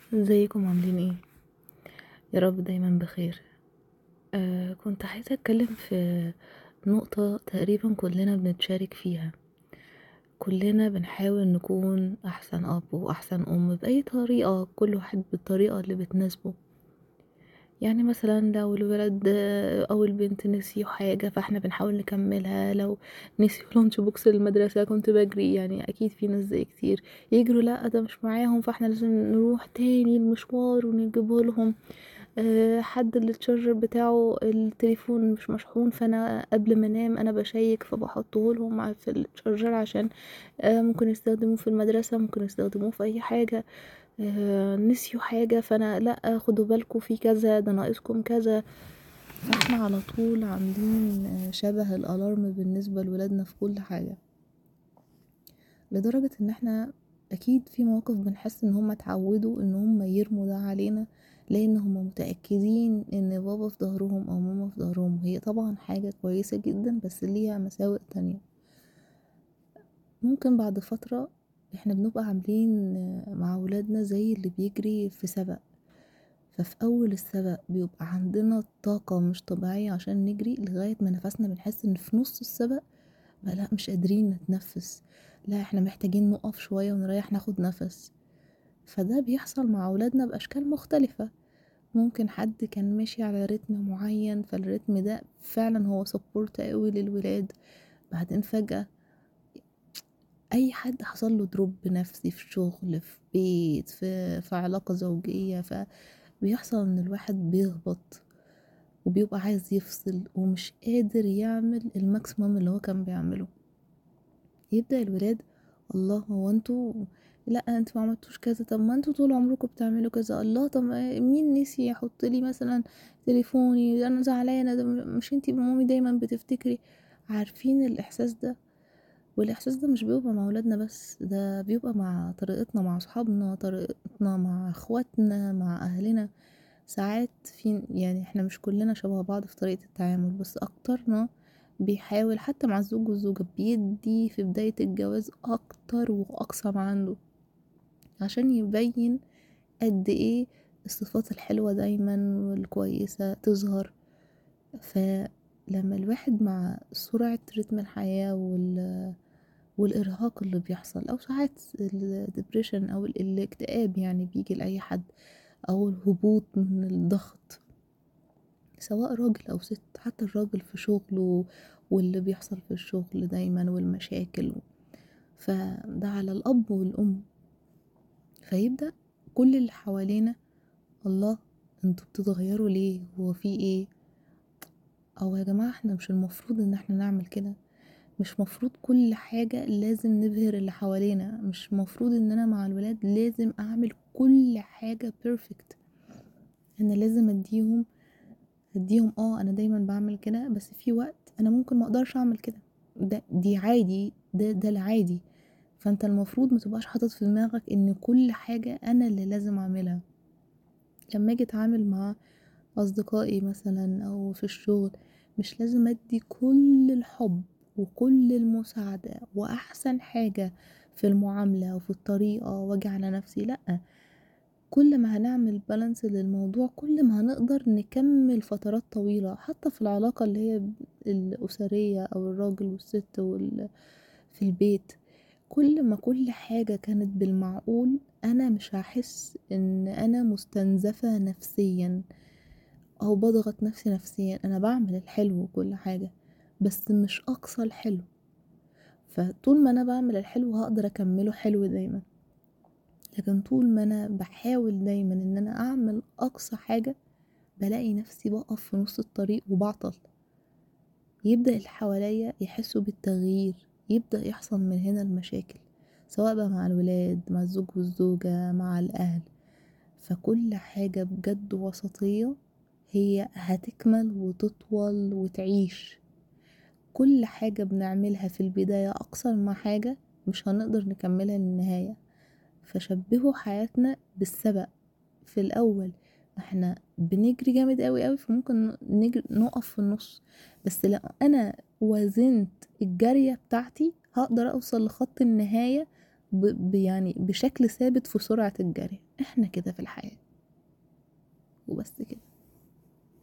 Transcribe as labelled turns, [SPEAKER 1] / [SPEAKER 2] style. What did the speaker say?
[SPEAKER 1] ازيكم عاملين ايه يا رب دايما بخير آه كنت عايزه اتكلم في نقطه تقريبا كلنا بنتشارك فيها كلنا بنحاول نكون احسن اب واحسن ام باي طريقه كل واحد بالطريقه اللي بتناسبه يعني مثلا لو الولد او البنت نسيوا حاجه فاحنا بنحاول نكملها لو نسيوا لانش بوكس المدرسه كنت بجري يعني اكيد في ناس زي كتير يجروا لا ده مش معاهم فاحنا لازم نروح تاني المشوار ونجيبه لهم أه حد اللي التشارجر بتاعه التليفون مش مشحون فانا قبل ما انام انا بشيك فبحطه لهم في التشارجر عشان أه ممكن يستخدموه في المدرسه ممكن يستخدموه في اي حاجه أه نسيوا حاجه فانا لا خدوا بالكم في كذا ده ناقصكم كذا فاحنا على طول عاملين شبه الالارم بالنسبه لولادنا في كل حاجه لدرجه ان احنا اكيد في مواقف بنحس ان هم اتعودوا ان هم يرموا ده علينا لان هم متاكدين ان بابا في ظهرهم او ماما في ظهرهم هي طبعا حاجه كويسه جدا بس ليها مساوئ تانية ممكن بعد فتره احنا بنبقى عاملين مع ولادنا زي اللي بيجري في سبق ففي اول السبق بيبقى عندنا طاقه مش طبيعيه عشان نجري لغايه ما نفسنا بنحس ان في نص السبق بقى لا مش قادرين نتنفس لا احنا محتاجين نقف شويه ونريح ناخد نفس فده بيحصل مع أولادنا بأشكال مختلفة ممكن حد كان ماشي على رتم معين فالرتم ده فعلا هو سبورت قوي للولاد بعدين فجأة أي حد حصل له دروب نفسي في شغل في بيت في, في علاقة زوجية فبيحصل إن الواحد بيهبط وبيبقى عايز يفصل ومش قادر يعمل الماكسيموم اللي هو كان بيعمله يبدأ الولاد الله هو انتوا لا انتوا ما عملتوش كذا طب ما انتوا طول عمركم بتعملوا كذا الله طب مين نسي يحط لي مثلا تليفوني انا زعلانه ده مش انتي مامي دايما بتفتكري عارفين الاحساس ده والاحساس ده مش بيبقى مع ولادنا بس ده بيبقى مع طريقتنا مع اصحابنا طريقتنا مع اخواتنا مع اهلنا ساعات في يعني احنا مش كلنا شبه بعض في طريقه التعامل بس اكترنا بيحاول حتى مع الزوج والزوجة بيدي في بداية الجواز أكتر وأقصى ما عنده عشان يبين قد ايه الصفات الحلوة دايما والكويسة تظهر فلما الواحد مع سرعة رتم الحياة وال والإرهاق اللي بيحصل أو ساعات الدبريشن أو الاكتئاب يعني بيجي لأي حد أو الهبوط من الضغط سواء راجل أو ست حتى الراجل في شغله واللي بيحصل في الشغل دايما والمشاكل فده على الأب والأم فيبدأ كل اللي حوالينا الله انتوا بتتغيروا ليه هو في ايه او يا جماعة احنا مش المفروض ان احنا نعمل كده مش مفروض كل حاجة لازم نبهر اللي حوالينا مش مفروض ان انا مع الولاد لازم اعمل كل حاجة بيرفكت انا لازم اديهم اديهم اه انا دايما بعمل كده بس في وقت انا ممكن ما اقدرش اعمل كده ده دي عادي ده ده العادي فانت المفروض متبقاش حاطط في دماغك ان كل حاجة انا اللي لازم اعملها لما اجي اتعامل مع اصدقائي مثلا او في الشغل مش لازم ادي كل الحب وكل المساعدة واحسن حاجة في المعاملة وفي الطريقة واجي على نفسي لأ كل ما هنعمل بالانس للموضوع كل ما هنقدر نكمل فترات طويلة حتى في العلاقة اللي هي الأسرية أو الراجل والست وال... في البيت كل ما كل حاجة كانت بالمعقول أنا مش هحس إن أنا مستنزفة نفسيا أو بضغط نفسي نفسيا أنا بعمل الحلو وكل حاجة بس مش أقصى الحلو فطول ما أنا بعمل الحلو هقدر أكمله حلو دايما لكن طول ما أنا بحاول دايما إن أنا أعمل أقصى حاجة بلاقي نفسي بقف في نص الطريق وبعطل يبدأ اللي حواليا يحسوا بالتغيير يبدأ يحصل من هنا المشاكل سواء بقى مع الولاد مع الزوج والزوجة مع الأهل فكل حاجة بجد وسطية هي هتكمل وتطول وتعيش كل حاجة بنعملها في البداية أقصر ما حاجة مش هنقدر نكملها للنهاية فشبهوا حياتنا بالسبق في الأول احنا بنجري جامد قوي قوي فممكن نجري نقف في النص بس لو انا وزنت الجارية بتاعتي هقدر اوصل لخط النهاية ب... ب... يعني بشكل ثابت في سرعة الجري احنا كده في الحياة وبس كده